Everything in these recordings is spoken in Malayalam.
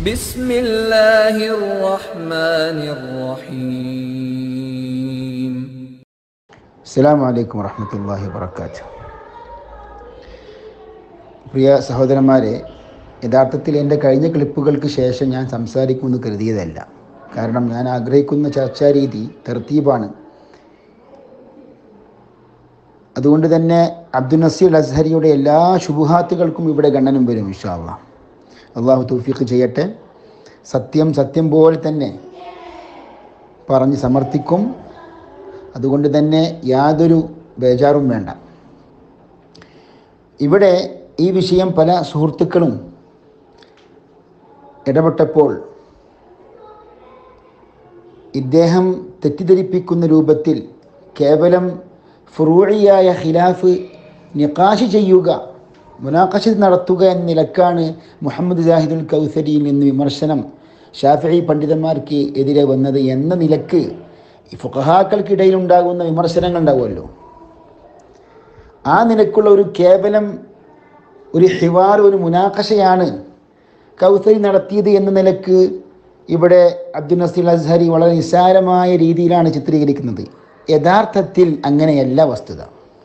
بسم الله الرحمن الرحيم അസ്സാം വലൈക്കും വറഹമത്തല്ലാഹി വാബർക്കാത്ത് പ്രിയ സഹോദരന്മാരെ യഥാർത്ഥത്തിൽ എൻ്റെ കഴിഞ്ഞ ക്ലിപ്പുകൾക്ക് ശേഷം ഞാൻ സംസാരിക്കുമെന്ന് കരുതിയതല്ല കാരണം ഞാൻ ആഗ്രഹിക്കുന്ന ചർച്ചാ രീതി തെർത്തീബാണ് അതുകൊണ്ട് തന്നെ അബ്ദുൽ നസീർ അസ്ഹരിയുടെ എല്ലാ ശുഭഹാത്തുകൾക്കും ഇവിടെ ഗണ്ണനം വരും ഇൻഷാല്ല അള്ളാഹു തൗഫീഖ് ചെയ്യട്ടെ സത്യം സത്യം പോലെ തന്നെ പറഞ്ഞ് സമർത്ഥിക്കും അതുകൊണ്ട് തന്നെ യാതൊരു ബേജാറും വേണ്ട ഇവിടെ ഈ വിഷയം പല സുഹൃത്തുക്കളും ഇടപെട്ടപ്പോൾ ഇദ്ദേഹം തെറ്റിദ്ധരിപ്പിക്കുന്ന രൂപത്തിൽ കേവലം ഫുറൂഴിയായ ഖിലാഫ് നിക്കാശ് ചെയ്യുക മുനാഖശ നടത്തുക എന്ന നിലക്കാണ് മുഹമ്മദ് ജാഹിദുൽ കൗസരിയിൽ നിന്ന് വിമർശനം ഷാഫി പണ്ഡിതന്മാർക്ക് എതിരെ വന്നത് എന്ന നിലക്ക് ഈ ഫുഖഹാക്കൾക്കിടയിൽ ഉണ്ടാകുന്ന വിമർശനങ്ങൾ ഉണ്ടാവുമല്ലോ ആ നിലക്കുള്ള ഒരു കേവലം ഒരു ഹിവാർ ഒരു മുനാഖശയാണ് കൗസരി നടത്തിയത് എന്ന നിലക്ക് ഇവിടെ അബ്ദുൽ നസീർ അസ്ഹരി വളരെ നിസ്സാരമായ രീതിയിലാണ് ചിത്രീകരിക്കുന്നത് യഥാർത്ഥത്തിൽ അങ്ങനെയല്ല വസ്തുത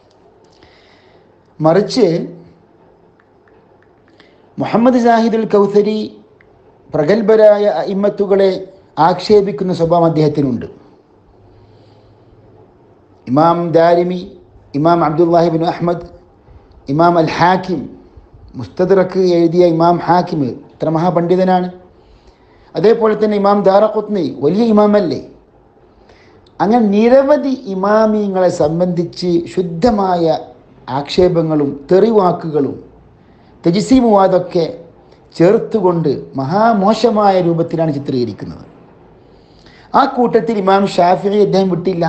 മറിച്ച് മുഹമ്മദ് ജാഹിദുൽ കൗസരി പ്രഗത്ഭരായ ഇമ്മത്തുകളെ ആക്ഷേപിക്കുന്ന സ്വഭാവം അദ്ദേഹത്തിനുണ്ട് ഇമാം ദാരിമി ഇമാം അബ്ദുല്ലാഹിബിൻ അഹമ്മദ് ഇമാം അൽ ഹാക്കിം മുസ്തദറക്ക് എഴുതിയ ഇമാം ഹാക്കിം ഇത്ര മഹാപണ്ഡിതനാണ് അതേപോലെ തന്നെ ഇമാം ദാറഖുത്നി വലിയ ഇമാമല്ലേ അങ്ങനെ നിരവധി ഇമാമിങ്ങളെ സംബന്ധിച്ച് ശുദ്ധമായ ആക്ഷേപങ്ങളും തെറിവാക്കുകളും തെജിസീമുവാദൊക്കെ ചേർത്തുകൊണ്ട് മഹാമോശമായ രൂപത്തിലാണ് ചിത്രീകരിക്കുന്നത് ആ കൂട്ടത്തിൽ ഇമാം ഷാഫി അദ്ദേഹം വിട്ടില്ല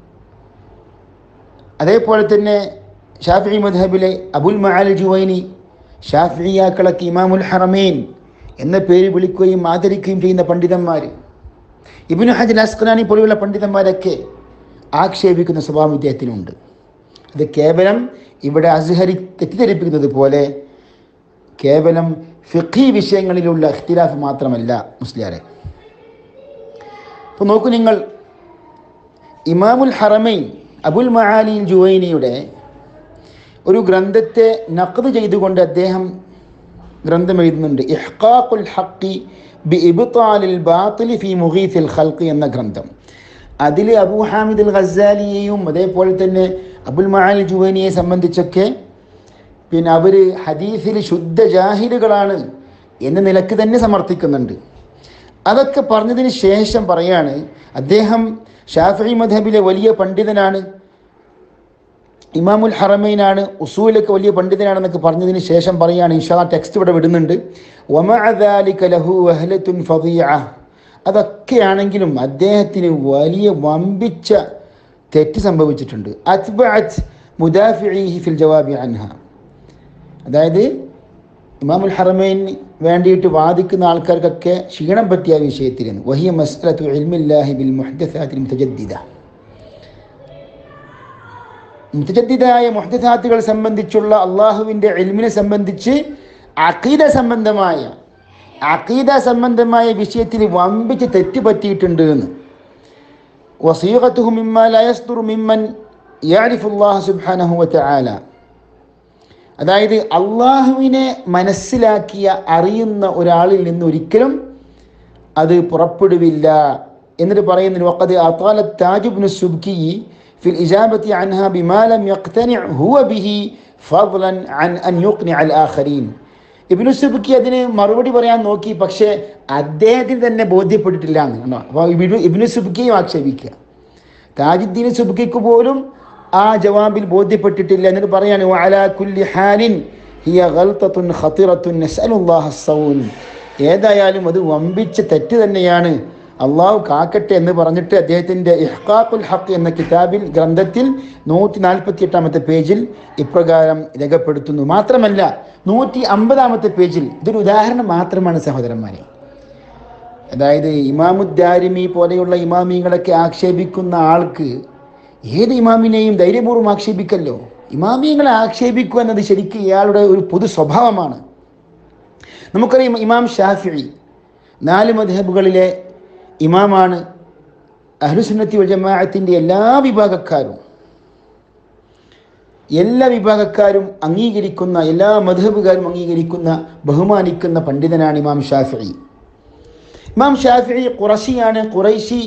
അതേപോലെ തന്നെ ഷാഫി മദ്ഹബിലെ അബുൽ മഅൽ ജുവൈനി ഷാഫിയാക്കളൊക്കെ ഇമാമുൽ ഹറമേൻ എന്ന പേര് വിളിക്കുകയും ആദരിക്കുകയും ചെയ്യുന്ന പണ്ഡിതന്മാർ ഇബിനു ഹജൽ അസ്ഖലാനി പോലെയുള്ള പണ്ഡിതന്മാരൊക്കെ ആക്ഷേപിക്കുന്ന സ്വഭാവം ഇദ്ദേഹത്തിനുണ്ട് അത് കേവലം ഇവിടെ അസ്ഹരി തെറ്റിദ്ധരിപ്പിക്കുന്നത് പോലെ കേവലം ഫിഖി വിഷയങ്ങളിലുള്ള ഇഖ്തിലാഫ് മാത്രമല്ല മുസ്ലിയാരെ അപ്പോൾ നോക്കൂ നിങ്ങൾ ഇമാമുൽ ഹറമൈൻ അബുൽ മഹാലിൽ ജുവൈനിയുടെ ഒരു ഗ്രന്ഥത്തെ നഖദ് ചെയ്തുകൊണ്ട് അദ്ദേഹം ഗ്രന്ഥം എഴുതുന്നുണ്ട് ഇഹ്ഖാഖുൽ ഹഖി ബി ഇബ്താലിൽ ബാത്തിലി ഫി മുഗീഫിൽ ഖൽഖ് എന്ന ഗ്രന്ഥം അതിൽ അബൂ ഹാമിദ് അൽ ഖസാലിയെയും അതേപോലെ തന്നെ അബുൽ മഹാൽ ജുവൈനിയെ സംബന്ധിച്ചൊക്കെ പിന്നെ അവർ ഹദീസിൽ ശുദ്ധ ജാഹിലുകളാണ് എന്ന നിലക്ക് തന്നെ സമർത്ഥിക്കുന്നുണ്ട് അതൊക്കെ പറഞ്ഞതിന് ശേഷം പറയാണ് അദ്ദേഹം ഷാഫി മധബിലെ വലിയ പണ്ഡിതനാണ് ഇമാമുൽ ഹറമൈനാണ് ഉസൂലൊക്കെ വലിയ പണ്ഡിതനാണെന്നൊക്കെ പറഞ്ഞതിന് ശേഷം പറയാണ് ഇൻഷാ ടെക്സ്റ്റ് ഇവിടെ വിടുന്നുണ്ട് ലഹു വഹലത്തുൻ അതൊക്കെയാണെങ്കിലും അദ്ദേഹത്തിന് വലിയ വമ്പിച്ച തെറ്റ് സംഭവിച്ചിട്ടുണ്ട് അത്ബഅത് മുദാഫിഇഹി ഫിൽ ജവാബി അൻഹ അതായത് ഇമാമുൽ ഹറമൈന് വേണ്ടിയിട്ട് വാദിക്കുന്ന ആൾക്കാർക്കൊക്കെ ക്ഷീണം പറ്റിയ വിഷയത്തിൽ വഹിയ മസ്ലത്തു ഇൽമില്ലാഹി ബിൽ മുഹദ്ദസാത്തിൽ മുതജദ്ദിദ മുത്തജദ്ദിദായ മുഹദ്ദസാത്തുകൾ സംബന്ധിച്ചുള്ള അള്ളാഹുവിൻ്റെ എൽമിനെ സംബന്ധിച്ച് അഖീദ സംബന്ധമായ അഖീദ സംബന്ധമായ വിഷയത്തിൽ വമ്പിച്ച് തെറ്റ് പറ്റിയിട്ടുണ്ട് എന്ന് വസീഖത്തുഹു മിമ്മ ലയസ്തുറു മിമ്മൻ യാരിഫുല്ലാഹ് സുബ്ഹാനഹു വതആല അതായത് അള്ളാഹുവിനെ മനസ്സിലാക്കിയ അറിയുന്ന ഒരാളിൽ നിന്ന് ഒരിക്കലും അത് പുറപ്പെടുവില്ല എന്നിട്ട് പറയുന്നു വഖദ് അതാല താജുബ്നു സുബ്കി في الإجابة عنها بما لم يقتنع هو به فضلا عن أن يقنع الآخرين ഇബിനു സുബുക്കി അതിന് മറുപടി പറയാൻ നോക്കി പക്ഷേ അദ്ദേഹത്തിന് തന്നെ ബോധ്യപ്പെട്ടിട്ടില്ല എന്ന് അപ്പോൾ ഇബിനു സുബുക്കിയും ആക്ഷേപിക്കുക താജുദ്ദീൻ സുബുക്കിക്ക് പോലും ആ ജവാബിൽ ബോധ്യപ്പെട്ടിട്ടില്ല എന്നിട്ട് പറയാണ് വഅലാ കുല്ലി ഹാലിൻ ഹിയ ഗൽതത്തുൻ ഖതിറത്തുൻ നസ്അലുല്ലാഹ സൗൻ ഏതായാലും അത് വമ്പിച്ച തെറ്റ് തന്നെയാണ് അള്ളാഹു കാക്കട്ടെ എന്ന് പറഞ്ഞിട്ട് അദ്ദേഹത്തിൻ്റെ ഇഹ്കാഖുൽ ഹക്ക് എന്ന കിതാബിൽ ഗ്രന്ഥത്തിൽ നൂറ്റി നാൽപ്പത്തി എട്ടാമത്തെ പേജിൽ ഇപ്രകാരം രേഖപ്പെടുത്തുന്നു മാത്രമല്ല നൂറ്റി അമ്പതാമത്തെ പേജിൽ ഇതൊരു ഉദാഹരണം മാത്രമാണ് സഹോദരന്മാരെ അതായത് ഇമാമുദ്ദാരിമി പോലെയുള്ള ഇമാമിങ്ങളൊക്കെ ആക്ഷേപിക്കുന്ന ആൾക്ക് ഏത് ഇമാമിനെയും ധൈര്യപൂർവ്വം ആക്ഷേപിക്കല്ലോ ഇമാമിയങ്ങളെ ആക്ഷേപിക്കുക എന്നത് ശരിക്കും ഇയാളുടെ ഒരു പൊതു സ്വഭാവമാണ് നമുക്കറിയാം ഇമാം ഷാഫിഇ നാല് മദ്ഹബുകളിലെ ഇമാമാണ് അഹ്ലുസുന്നത്തി വൽ ജമാഅത്തിൻ്റെ എല്ലാ വിഭാഗക്കാരും എല്ലാ വിഭാഗക്കാരും അംഗീകരിക്കുന്ന എല്ലാ മധുഹബുകാരും അംഗീകരിക്കുന്ന ബഹുമാനിക്കുന്ന പണ്ഡിതനാണ് ഇമാം ഷാഫി ഇമാം ഷാഫി ഖുറശിയാണ് ഖുറൈശി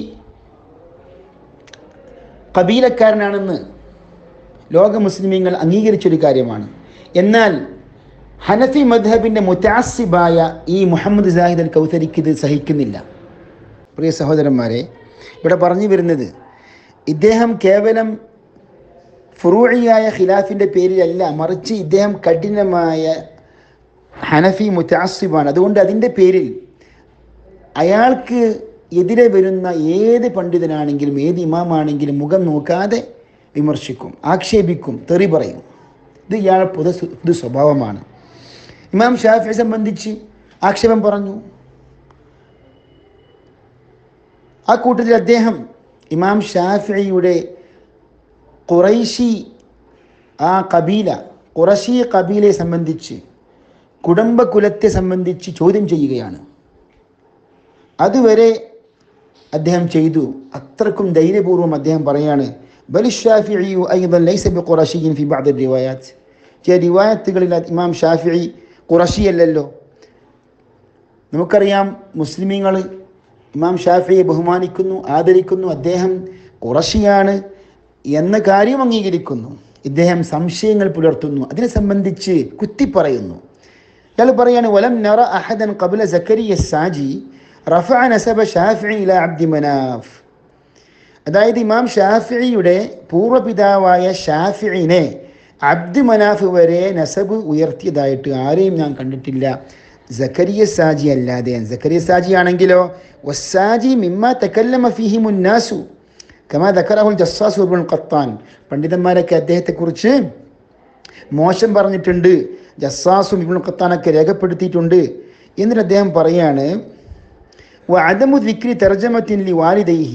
കബീലക്കാരനാണെന്ന് ലോക മുസ്ലിമീങ്ങൾ അംഗീകരിച്ചൊരു കാര്യമാണ് എന്നാൽ ഹനഫി മദ്ഹബിൻ്റെ മുറ്റാസിബായ ഈ മുഹമ്മദ് സാഹിദ് അൽ കൗസരിക്ക് ഇത് സഹിക്കുന്നില്ല പ്രിയ സഹോദരന്മാരെ ഇവിടെ പറഞ്ഞു വരുന്നത് ഇദ്ദേഹം കേവലം ഫുറൂഴിയായ ഖിലാഫിൻ്റെ പേരിലല്ല മറിച്ച് ഇദ്ദേഹം കഠിനമായ ഹനഫി മുറ്റാസിബാണ് അതുകൊണ്ട് അതിൻ്റെ പേരിൽ അയാൾക്ക് എതിരെ വരുന്ന ഏത് പണ്ഡിതനാണെങ്കിലും ഏത് ഇമാമാണെങ്കിലും മുഖം നോക്കാതെ വിമർശിക്കും ആക്ഷേപിക്കും തെറി പറയും ഇത് ഇയാൾ പൊതു പൊതു സ്വഭാവമാണ് ഇമാം ഷാഫിയെ സംബന്ധിച്ച് ആക്ഷേപം പറഞ്ഞു ആ കൂട്ടത്തിൽ അദ്ദേഹം ഇമാം ഷാഫിയുടെ ഖുറൈശി ആ കബീല ഖുറശി കബീലയെ സംബന്ധിച്ച് കുടുംബകുലത്തെ സംബന്ധിച്ച് ചോദ്യം ചെയ്യുകയാണ് അതുവരെ അദ്ദേഹം ചെയ്തു അത്രക്കും ധൈര്യപൂർവ്വം അദ്ദേഹം പറയാണ് ബലിഷാഫിയു അയ്യദൻ ലൈസ ബി ഖുറശിയിൻ ഫി ബഅദ് റിവായാത്ത് ചില റിവായത്തുകളിൽ ഇമാം ഷാഫിഇ ഖുറശിയല്ലല്ലോ നമുക്കറിയാം മുസ്ലിമീങ്ങൾ ഇമാം ഷാഫിയെ ബഹുമാനിക്കുന്നു ആദരിക്കുന്നു അദ്ദേഹം ഖുറശിയാണ് എന്ന കാര്യം അംഗീകരിക്കുന്നു ഇദ്ദേഹം സംശയങ്ങൾ പുലർത്തുന്നു അതിനെ സംബന്ധിച്ച് കുത്തിപ്പറയുന്നു ഇയാൾ പറയാണ് വലം നറ അഹദൻ കബുല സക്കരിയ സാജി റഫ നസബ ഷാഫി ഇല അബ്ദി മനാഫ് അതായത് ഇമാം ഷാഫിയുടെ പൂർവ്വപിതാവായ ഷാഫിനെ അബ്ദ് മനാഫ് വരെ നസബ് ഉയർത്തിയതായിട്ട് ആരെയും ഞാൻ കണ്ടിട്ടില്ല സക്കരിയ സാജി അല്ലാതെ സക്കരിയ സാജി ആണെങ്കിലോ വസാജി മിമ്മ തക്കല്ലമ ഫിഹി മുന്നാസു കമാ ദക്കറഹുൽ ജസ്സാസ് ഉബുൽ ഖത്താൻ പണ്ഡിതന്മാരൊക്കെ അദ്ദേഹത്തെക്കുറിച്ച് മോശം പറഞ്ഞിട്ടുണ്ട് ജസ്സാസും ഇബുൽ ഖത്താനൊക്കെ രേഖപ്പെടുത്തിയിട്ടുണ്ട് എന്നിട്ട് അദ്ദേഹം പറയാണ് وعدم ذكر ترجمة لوالديه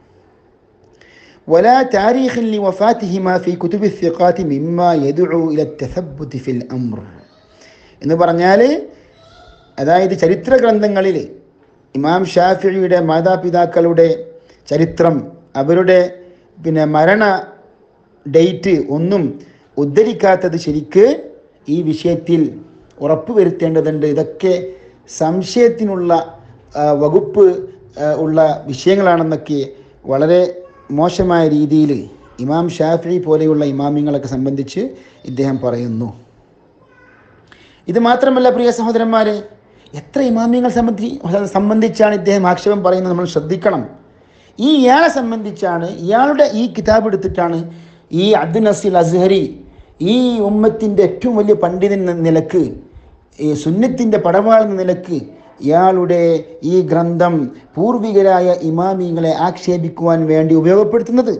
ولا تاريخ لوفاتهما في كتب الثقات مما يدعو إلى التثبت في الأمر എന്ന് പറഞ്ഞാൽ അതായത് ചരിത്ര ഗ്രന്ഥങ്ങളിൽ ഇമാം ഷാഫിയുടെ മാതാപിതാക്കളുടെ ചരിത്രം അവരുടെ പിന്നെ മരണ ഡേറ്റ് ഒന്നും ഉദ്ധരിക്കാത്തത് ശരിക്ക് ഈ വിഷയത്തിൽ ഉറപ്പ് വരുത്തേണ്ടതുണ്ട് ഇതൊക്കെ സംശയത്തിനുള്ള ആ, വകുപ്പ് ആ, ഉള്ള വിഷയങ്ങളാണെന്നൊക്കെ വളരെ മോശമായ രീതിയിൽ ഇമാം ഷാഫി പോലെയുള്ള ഇമാമിങ്ങളൊക്കെ സംബന്ധിച്ച് ഇദ്ദേഹം പറയുന്നു ഇത് മാത്രമല്ല പ്രിയ സഹോദരന്മാരെ എത്ര ഇമാമിയങ്ങൾ സംബന്ധി സംബന്ധിച്ചാണ് ഇദ്ദേഹം ആക്ഷേപം പറയുന്നത് നമ്മൾ ശ്രദ്ധിക്കണം ഈ ഇയാളെ സംബന്ധിച്ചാണ് ഇയാളുടെ ഈ കിതാബ് എടുത്തിട്ടാണ് ഈ അബ്ദുൽ നസീൽ അസ്ഹരി ഈ ഉമ്മത്തിൻ്റെ ഏറ്റവും വലിയ പണ്ഡിതൻ എന്ന നിലക്ക് ഈ സുന്നത്തിൻ്റെ പടവാൾ എന്ന നിലക്ക് ഇയാളുടെ ഈ ഗ്രന്ഥം പൂർവികരായ ഇമാമിങ്ങളെ ആക്ഷേപിക്കുവാൻ വേണ്ടി ഉപയോഗപ്പെടുത്തുന്നത്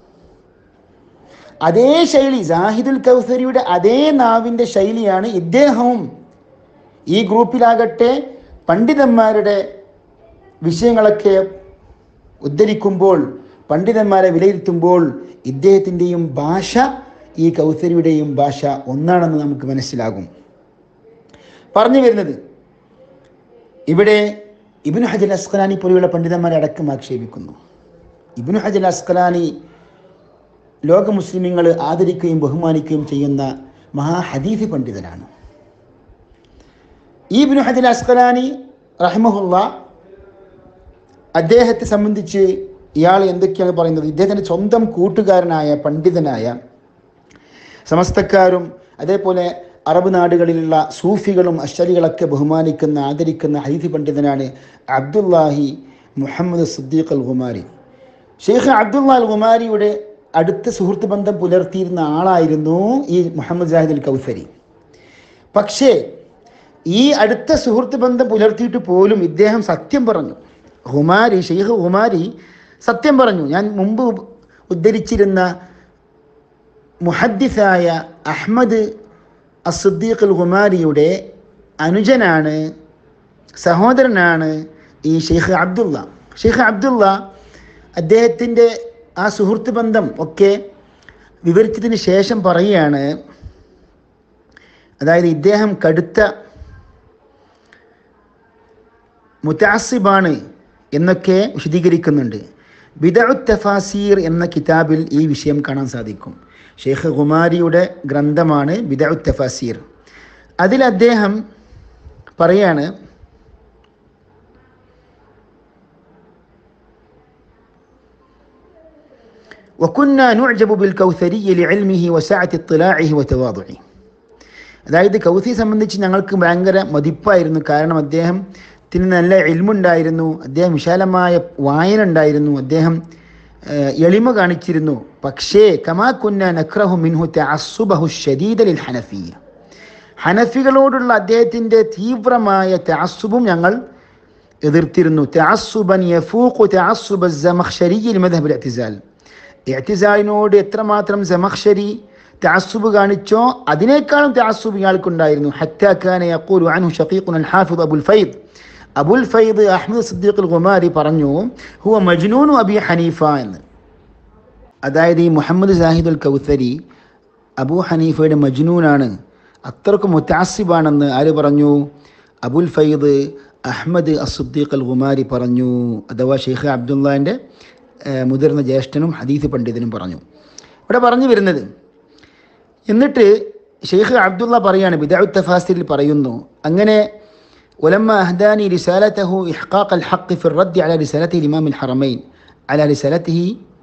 അതേ ശൈലി ജാഹിദുൽ കൗസരിയുടെ അതേ നാവിൻ്റെ ശൈലിയാണ് ഇദ്ദേഹവും ഈ ഗ്രൂപ്പിലാകട്ടെ പണ്ഡിതന്മാരുടെ വിഷയങ്ങളൊക്കെ ഉദ്ധരിക്കുമ്പോൾ പണ്ഡിതന്മാരെ വിലയിരുത്തുമ്പോൾ ഇദ്ദേഹത്തിൻ്റെയും ഭാഷ ഈ കൗസരിയുടെയും ഭാഷ ഒന്നാണെന്ന് നമുക്ക് മനസ്സിലാകും പറഞ്ഞു വരുന്നത് ഇവിടെ ഇബിനു ഹജൽ അസ്കലാനി പോലെയുള്ള പണ്ഡിതന്മാരെ അടക്കം ആക്ഷേപിക്കുന്നു ഇബിനു ഹജൽ അസ്കലാനി ലോക മുസ്ലിമീങ്ങൾ ആദരിക്കുകയും ബഹുമാനിക്കുകയും ചെയ്യുന്ന മഹാഹദീഫി പണ്ഡിതനാണ് ഈ ഇബ്നു ഹജൽ അസ്കലാനി റഹ്മഹുല്ല അദ്ദേഹത്തെ സംബന്ധിച്ച് ഇയാൾ എന്തൊക്കെയാണ് പറയുന്നത് ഇദ്ദേഹത്തിൻ്റെ സ്വന്തം കൂട്ടുകാരനായ പണ്ഡിതനായ സമസ്തക്കാരും അതേപോലെ അറബ് നാടുകളിലുള്ള സൂഫികളും അഷരികളൊക്കെ ബഹുമാനിക്കുന്ന ആദരിക്കുന്ന ഹൈഫി പണ്ഡിതനാണ് അബ്ദുല്ലാഹി മുഹമ്മദ് സിദ്ദീഖ് അൽ ഗുമാരി ഷെയ്ഖ് അബ്ദുള്ള അൽ ഗുമാരിയുടെ അടുത്ത സുഹൃത്ത് ബന്ധം പുലർത്തിയിരുന്ന ആളായിരുന്നു ഈ മുഹമ്മദ് ജാഹിദ് അൽ കൗസരി പക്ഷേ ഈ അടുത്ത സുഹൃത്ത് ബന്ധം പുലർത്തിയിട്ട് പോലും ഇദ്ദേഹം സത്യം പറഞ്ഞു ഹുമാരി ഷെയ്ഖ് ഹുമാരി സത്യം പറഞ്ഞു ഞാൻ മുമ്പ് ഉദ്ധരിച്ചിരുന്ന മുഹദ്ദിസായ അഹ്മദ് അസുദ്ദീഖ് അൽ ഹുമാരിയുടെ അനുജനാണ് സഹോദരനാണ് ഈ ഷെയ്ഖ് അബ്ദുള്ള ഷെയ്ഖ് അബ്ദുള്ള അദ്ദേഹത്തിൻ്റെ ആ സുഹൃത്ത് ബന്ധം ഒക്കെ വിവരിച്ചതിന് ശേഷം പറയുകയാണ് അതായത് ഇദ്ദേഹം കടുത്ത മുറ്റാസിബാണ് എന്നൊക്കെ വിശദീകരിക്കുന്നുണ്ട് ബിദഉ തഫാസീർ എന്ന കിതാബിൽ ഈ വിഷയം കാണാൻ സാധിക്കും ഷെയ്ഖ് ഖുമാരിയുടെ ഗ്രന്ഥമാണ് ബിദഉ തഫാസീർ അതിൽ അദ്ദേഹം പറയാണ് وكنا نعجب بالكوثري لعلمه وسعة اطلاعه وتواضعه അതായത് കൗസി സംബന്ധിച്ച് ഞങ്ങൾക്ക് ഭയങ്കര മതിപ്പായിരുന്നു കാരണം അദ്ദേഹത്തിന് നല്ല എൽമുണ്ടായിരുന്നു അദ്ദേഹം വിശാലമായ വായന ഉണ്ടായിരുന്നു അദ്ദേഹം ഏഹ്, എളിമ കാണിച്ചിരുന്നു പക്ഷേ കമാ കുന്ന നക്രഹു മിൻഹു തഅസ്സുബഹു ഷദീദ ലിൽ ഹനഫിയ ഹനഫികളോടുള്ള അദ്ദേഹത്തിൻ്റെ തീവ്രമായ തഅസ്സുബും ഞങ്ങൾ എതിർത്തിരുന്നു തഅസ്സുബൻ യഫൂഖു തഅസ്സുബ الزمخشري لمذهب الاعتزال എഹ്തിസാലിനോട് എത്രമാത്രം സമക്ഷരി തഅസ്സുബ് കാണിച്ചോ അതിനേക്കാളും തഅസ്സുബ് ഇയാൾക്കുണ്ടായിരുന്നു ഹത്താ കാന യഖൂലു അൻഹു ഷഖീഖുന അൽ ഹാഫിദ് അബുൽ ഫൈദ് അബുൽ ഫൈദ് അഹ്മദ് സിദ്ദീഖ് അൽ ഖുമാരി പറഞ്ഞു ഹുവ മജ്നൂനു അബി ഹനീഫ എന്ന് അതായത് ഈ മുഹമ്മദ് സാഹിദ് അൽ കൗസരി അബൂ ഹനീഫയുടെ മജ്നൂനാണ് അത്രക്ക് മുത്താസിബാണെന്ന് ആര് പറഞ്ഞു അബുൽ ഫൈദ് അഹ്മദ് അസുദ്ദീഖ് അൽ ഖുമാരി പറഞ്ഞു അഥവാ ഷെയ്ഖ് അബ്ദുല്ലാൻ്റെ മുതിർന്ന ജ്യേഷ്ഠനും ഹദീസ് പണ്ഡിതനും പറഞ്ഞു ഇവിടെ പറഞ്ഞു വരുന്നത് എന്നിട്ട് ഷെയ്ഖ് അബ്ദുള്ള പറയാണ് ബിദാഉ തഫാസിറിൽ പറയുന്നു അങ്ങനെ ولما أهداني رسالته إحقاق الحق في الرد على رسالته الإمام الحرمين على رسالته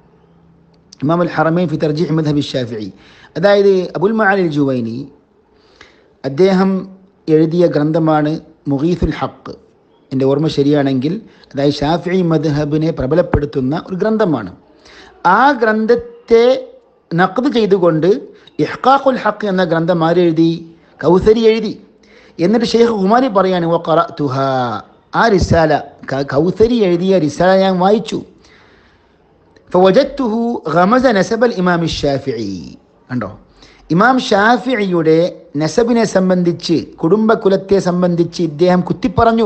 إمام الحرمين في ترجيح مذهب الشافعي അതായത് അബുൽ മഅലി ജുവൈനി അദ്ദേഹം എഴുതിയ ഗ്രന്ഥമാണ് മുഗീസുൽ ഹക്ക് എൻ്റെ ഓർമ്മ ശരിയാണെങ്കിൽ അതായത് ഷാഫി മദ്ഹബിനെ പ്രബലപ്പെടുത്തുന്ന ഒരു ഗ്രന്ഥമാണ് ആ ഗ്രന്ഥത്തെ നഖ്ദ് ചെയ്തുകൊണ്ട് ഇഹ്ഖാഖുൽ ഹക്ക് എന്ന ഗ്രന്ഥം ആരെഴുതി കൗസരി എഴുതി എന്നിട്ട് ഷെയ്ഖ് കുമാരി പറയാണ് ഓ തുഹ ആ റിസാല ക- കൗസരി എഴുതിയ റിസാല ഞാൻ വായിച്ചു ഫവജത്തുഹു ഗമസ നസബൽ ഇമാം ഷാഫിഇ കണ്ടോ ഇമാം ഷാഫിഇയുടെ നസബിനെ സംബന്ധിച്ച് കുടുംബകുലത്തെ സംബന്ധിച്ച് ഇദ്ദേഹം കുത്തിപ്പറഞ്ഞു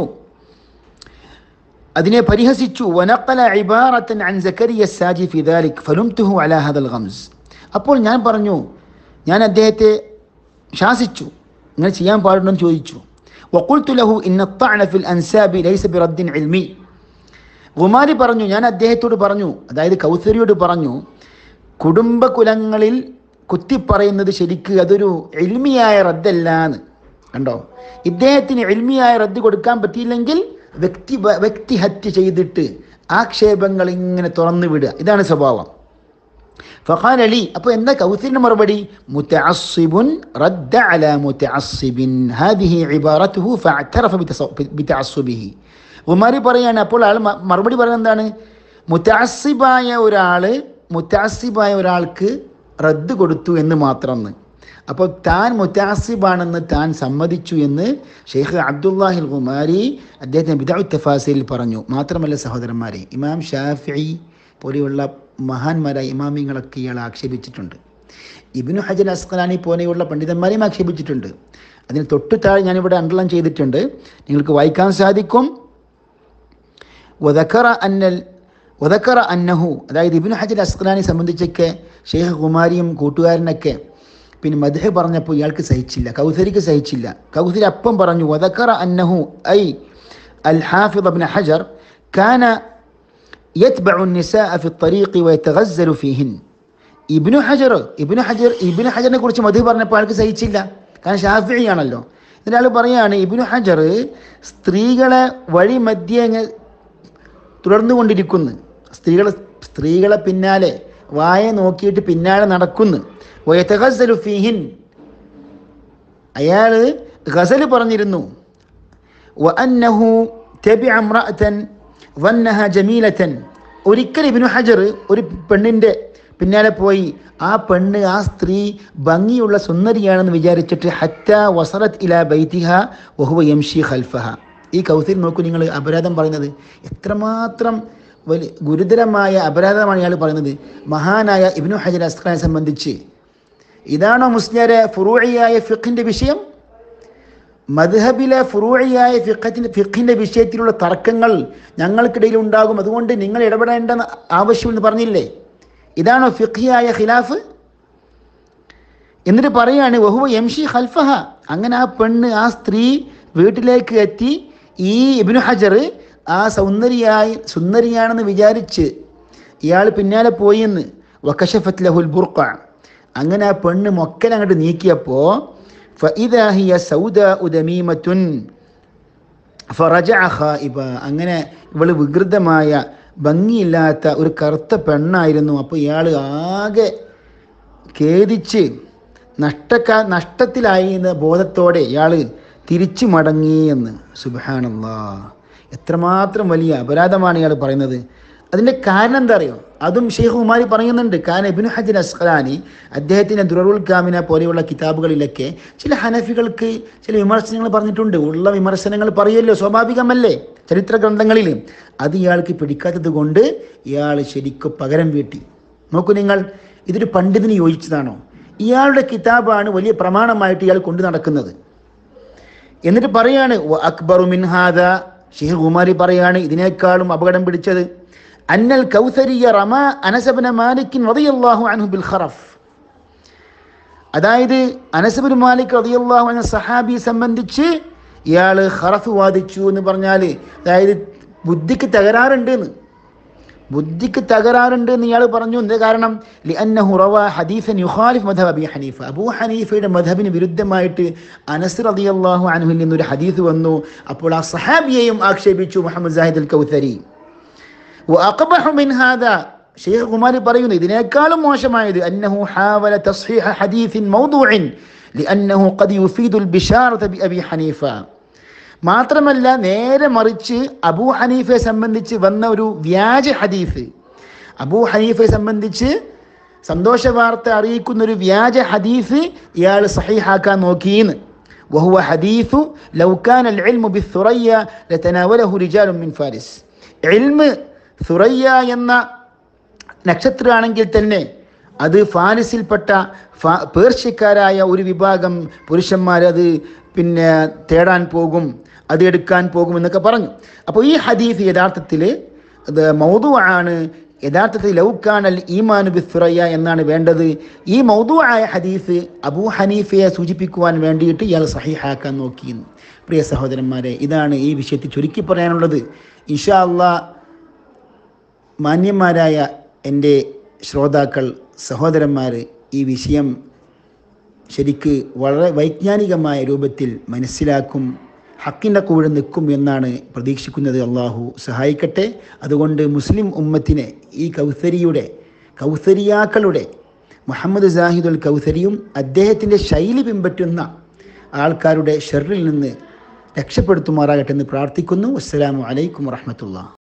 അതിനെ പരിഹസിച്ചു വനക്കല ഇബാറത്തൻ അൻ സക്കരിയ സാജി ഫി ദാലിക് ഫലുംതുഹു അലാ ഹദൽ ഗംസ് അപ്പോൾ ഞാൻ പറഞ്ഞു ഞാൻ അദ്ദേഹത്തെ ശാസിച്ചു ഇങ്ങനെ ചെയ്യാൻ പാടുണ്ടെന്ന് ചോദിച്ചു വഖുൽതു ലഹു ഇന്ന الطعن في الانساب ليس برد علمي ഗുമാരി പറഞ്ഞു ഞാൻ അദ്ദേഹത്തോട് പറഞ്ഞു അതായത് കൗസരിയോട് പറഞ്ഞു കുടുംബകുലങ്ങളിൽ കുത്തിപ്പറയുന്നത് ശരിക്ക് അതൊരു എൽമിയായ റദ്ദല്ലാന്ന് കണ്ടോ ഇദ്ദേഹത്തിന് എൽമിയായ റദ്ദ് കൊടുക്കാൻ പറ്റിയില്ലെങ്കിൽ വ്യക്തി വ്യക്തി ഹത്യ ചെയ്തിട്ട് ആക്ഷേപങ്ങൾ ഇങ്ങനെ തുറന്നു വിടുക ഇതാണ് സ്വഭാവം ഫഖാൽ അലി അപ്പോൾ എന്താ കൗസരിന്റെ മറുപടി മുതഅസ്സിബുൻ റദ്ദ അലാ മുതഅസ്സിബിൻ ഹാദിഹി ഇബാറത്തുഹു ഫഅതറഫ ബിതഅസ്സുബിഹി ഉമാരി പറയാണ് അപ്പോൾ ആൾ മ- മറുപടി പറയുന്നത് എന്താണ് മുത്തസിബായ ഒരാൾ മുത്തസിബായ ഒരാൾക്ക് റദ്ദ് കൊടുത്തു എന്ന് മാത്രം എന്ന് അപ്പോൾ താൻ മുത്താസിബാണെന്ന് താൻ സമ്മതിച്ചു എന്ന് ഷെയ്ഖ് അബ്ദുല്ലാഹിൽ ഖുമാരി അദ്ദേഹത്തിന് ബിദാഉ തഫാസിൽ പറഞ്ഞു മാത്രമല്ല സഹോദരന്മാരെ ഇമാം ഷാഫി പോലെയുള്ള മഹാന്മാരായ ഇമാമിങ്ങളൊക്കെ ഇയാൾ ആക്ഷേപിച്ചിട്ടുണ്ട് ഇബിനു ഹജർ അസ്ഖലാനി പോലെയുള്ള പണ്ഡിതന്മാരെയും ആക്ഷേപിച്ചിട്ടുണ്ട് അതിന് തൊട്ടു താഴെ ഞാനിവിടെ അണ്ടർലൈൻ ചെയ്തിട്ടുണ്ട് നിങ്ങൾക്ക് വായിക്കാൻ സാധിക്കും വദക്കറ അന്നൽ വദക്കറ അന്നഹു അതായത് ഇബിനു ഹജർ അസ്ഖലാനെ സംബന്ധിച്ചൊക്കെ ഷെയ്ഖ് കുമാരിയും കൂട്ടുകാരനൊക്കെ പിന്നെ മദ്ഹ പറഞ്ഞപ്പോൾ ഇയാൾക്ക് സഹിച്ചില്ല കൗസരിക്ക് സഹിച്ചില്ല കൗസരി അപ്പം പറഞ്ഞു വദക്കറ അന്നഹു ഐ അൽ ഹാഫിദ് അബ്ന ഹജർ കാന يتبع النساء في الطريق ويتغزل فيهن ഇബ്നു ഹജർ ഇബ്നു ഹജർ ഇബ്നു ഹജറിനെ കുറിച്ച് മധു പറഞ്ഞപ്പോൾ ആൾക്ക് സഹിച്ചില്ല കാരണം ഷാഫിയാണല്ലോ ഇതിനാൾ പറയാണ് ഇബ്നു ഹജർ സ്ത്രീകളെ വഴി മധ്യേ അങ്ങ് തുടർന്നുകൊണ്ടിരിക്കുന്നു സ്ത്രീകളെ സ്ത്രീകളെ പിന്നാലെ വായ നോക്കിയിട്ട് പിന്നാലെ നടക്കുന്നു വയത്തഗസലു ഫീഹിൻ അയാൾ ഗസൽ പറഞ്ഞിരുന്നു വഅന്നഹു തബിഅ ഇംറഅതൻ വന്നഹ ജമീലതൻ ഒരിക്കൽ ഇബ്നു ഹജർ ഒരു പെണ്ണിൻ്റെ പിന്നാലെ പോയി ആ പെണ്ണ് ആ സ്ത്രീ ഭംഗിയുള്ള സുന്ദരിയാണെന്ന് വിചാരിച്ചിട്ട് ഹത്ത വസറത്ത് ഇല ബൈത്തിഹ വഹുവ യംഷി ഖൽഫഹ ഈ കൗസിൽ നോക്കൂ നിങ്ങൾ അപരാധം പറയുന്നത് എത്രമാത്രം വലിയ ഗുരുതരമായ അപരാധമാണ് ഇയാൾ പറയുന്നത് മഹാനായ ഇബ്നു ഹജർ അസ്ഖാനെ സംബന്ധിച്ച് ഇതാണോ മുസ്ലിയാരെ ഫുറൂഴിയായ ഫിഖിൻ്റെ വിഷയം മദ്ഹബിലെ ഫുറൂഴിയായ ഫിഖത്തിന് ഫിഖിൻ്റെ വിഷയത്തിലുള്ള തർക്കങ്ങൾ ഞങ്ങൾക്കിടയിൽ ഉണ്ടാകും അതുകൊണ്ട് നിങ്ങൾ ഇടപെടേണ്ട ആവശ്യമെന്ന് പറഞ്ഞില്ലേ ഇതാണോ ഫിഖിയായ ഖിലാഫ് എന്നിട്ട് പറയാണ് വഹുവ എംഷി ഖൽഫഹ അങ്ങനെ ആ പെണ്ണ് ആ സ്ത്രീ വീട്ടിലേക്ക് എത്തി ഈ ഇബ്നു ഹജർ ആ സൗന്ദര്യായി സുന്ദരിയാണെന്ന് വിചാരിച്ച് ഇയാൾ പിന്നാലെ പോയിന്ന് വക്കഷഫത്ത് ലഹുൽ ബുർഖ അങ്ങനെ ആ പെണ്ണ് മൊക്കൽ അങ്ങോട്ട് നീക്കിയപ്പോൾ ഫഇദാഹിയ സൗദ ഉദമീമത്തുൻ ഫറജ ഖായിബ അങ്ങനെ ഇവള് വികൃതമായ ഭംഗിയില്ലാത്ത ഒരു കറുത്ത പെണ്ണായിരുന്നു അപ്പോൾ ഇയാൾ ആകെ ഖേദിച്ച് നഷ്ടക്കാ നഷ്ടത്തിലായി എന്ന ബോധത്തോടെ ഇയാൾ തിരിച്ചു മടങ്ങി എന്ന് സുബാനല്ലാ എത്രമാത്രം വലിയ അപരാധമാണ് ഇയാൾ പറയുന്നത് അതിൻ്റെ കാരണം എന്താ അറിയോ അതും ഷെയ്ഖ് ഉമാരി പറയുന്നുണ്ട് കാരണം ഇബിനു ഹജർ അസ്ഖലാനി അദ്ദേഹത്തിൻ്റെ ദുററുൽ കാമിന പോലെയുള്ള കിതാബുകളിലൊക്കെ ചില ഹനഫികൾക്ക് ചില വിമർശനങ്ങൾ പറഞ്ഞിട്ടുണ്ട് ഉള്ള വിമർശനങ്ങൾ പറയുമല്ലോ സ്വാഭാവികമല്ലേ ചരിത്ര ഗ്രന്ഥങ്ങളിൽ അത് ഇയാൾക്ക് പിടിക്കാത്തത് കൊണ്ട് ഇയാൾ ശരിക്കും പകരം വീട്ടി നോക്കൂ നിങ്ങൾ ഇതൊരു പണ്ഡിതിന് യോജിച്ചതാണോ ഇയാളുടെ കിതാബാണ് വലിയ പ്രമാണമായിട്ട് ഇയാൾ കൊണ്ടു നടക്കുന്നത് എന്നിട്ട് പറയാണ് "വ അക്ബറു മിൻഹാദ ഷെയ്ഖ് ഉമാരി പറയാണ് ഇതിനേക്കാളും അപകടം പിടിച്ചത് അന്നൽ കൗസരിയ റമ അനസബന മാലിക്കിൻ റളിയല്ലാഹു അൻഹു ബിൽ ഖറഫ് അതായത് അനസബിൻ മാലിക് റളിയല്ലാഹു അൻഹു സഹാബി സംബന്ധിച്ച് ഇയാൾ ഖറഫ് വാദിച്ചു എന്ന് പറഞ്ഞാൽ അതായത് ബുദ്ധിക്ക് തകരാറുണ്ട് എന്ന് ബുദ്ധിക്ക് തകരാറുണ്ട് എന്ന് ഇയാൾ പറഞ്ഞു എന്ത് കാരണം ലിഅന്നഹു റവ ഹദീഫൻ യുഖാലിഫ് മധബ് അബി ഹനീഫ അബൂ ഹനീഫയുടെ മധബിന് വിരുദ്ധമായിട്ട് അനസ് റളിയല്ലാഹു അൻഹുവിൽ നിന്നൊരു ഹദീസ് വന്നു അപ്പോൾ ആ സഹാബിയെയും ആക്ഷേപിച്ചു മുഹമ്മദ് സാഹിദ് അൽ കൗസരി وأقبح من هذا ഷെയ്ഖ് കുമാരി പറയുന്നു ഇതിനേക്കാളും മോശമായത് അന്നഹു ഹാവല തസ്ഹീഹ ഹദീസിൻ മൗദൂഇൻ ലിഅന്നഹു ഖദ് യുഫീദു അൽ ബിശാറത ബി അബി ഹനീഫ മാത്രമല്ല നേരെ മറിച്ച് അബൂ ഹനീഫയെ സംബന്ധിച്ച് വന്ന ഒരു വ്യാജ ഹദീസ് അബൂ ഹനീഫയെ സംബന്ധിച്ച് സന്തോഷ വാർത്ത അറിയിക്കുന്ന ഒരു വ്യാജ ഹദീസ് ഇയാൾ സഹീഹാക്കാൻ നോക്കിയെന്ന് وهو حديث لو كان العلم بالثريا لتناوله رجال من فارس علم ثريا എന്ന നക്ഷത്രമാണെങ്കിൽ തന്നെ അത് ഫാരിസിൽപ്പെട്ട ഫാ പേർഷ്യക്കാരായ ഒരു വിഭാഗം പുരുഷന്മാർ അത് പിന്നെ തേടാൻ പോകും അത് എടുക്കാൻ പോകും എന്നൊക്കെ പറഞ്ഞു അപ്പോൾ ഈ ഹദീസ് യഥാർത്ഥത്തിൽ അത് മൗതു ആണ് യഥാർത്ഥത്തിൽ ലൗക്കാൻ അൽ ഈമാനു ബിസുറയ്യ എന്നാണ് വേണ്ടത് ഈ മൗതു ആയ ഹദീസ് അബൂ ഹനീഫയെ സൂചിപ്പിക്കുവാൻ വേണ്ടിയിട്ട് ഇയാൾ സഹിഹാക്കാൻ നോക്കിയിരുന്നു പ്രിയ സഹോദരന്മാരെ ഇതാണ് ഈ വിഷയത്തിൽ ചുരുക്കി പറയാനുള്ളത് ഇൻഷാ അള്ളാ മാന്യന്മാരായ എൻ്റെ ശ്രോതാക്കൾ സഹോദരന്മാർ ഈ വിഷയം ശരിക്ക് വളരെ വൈജ്ഞാനികമായ രൂപത്തിൽ മനസ്സിലാക്കും ഹക്കിൻ്റെ കൂടെ നിൽക്കും എന്നാണ് പ്രതീക്ഷിക്കുന്നത് അള്ളാഹു സഹായിക്കട്ടെ അതുകൊണ്ട് മുസ്ലിം ഉമ്മത്തിനെ ഈ കൗസരിയുടെ കൗസരിയാക്കളുടെ മുഹമ്മദ് സാഹിദുൽ കൗസരിയും അദ്ദേഹത്തിൻ്റെ ശൈലി പിൻപറ്റുന്ന ആൾക്കാരുടെ ഷെറിൽ നിന്ന് രക്ഷപ്പെടുത്തുമാറാകട്ടെ എന്ന് പ്രാർത്ഥിക്കുന്നു അസ്സലാമു അലൈക്കും വറഹമത്തുള്ള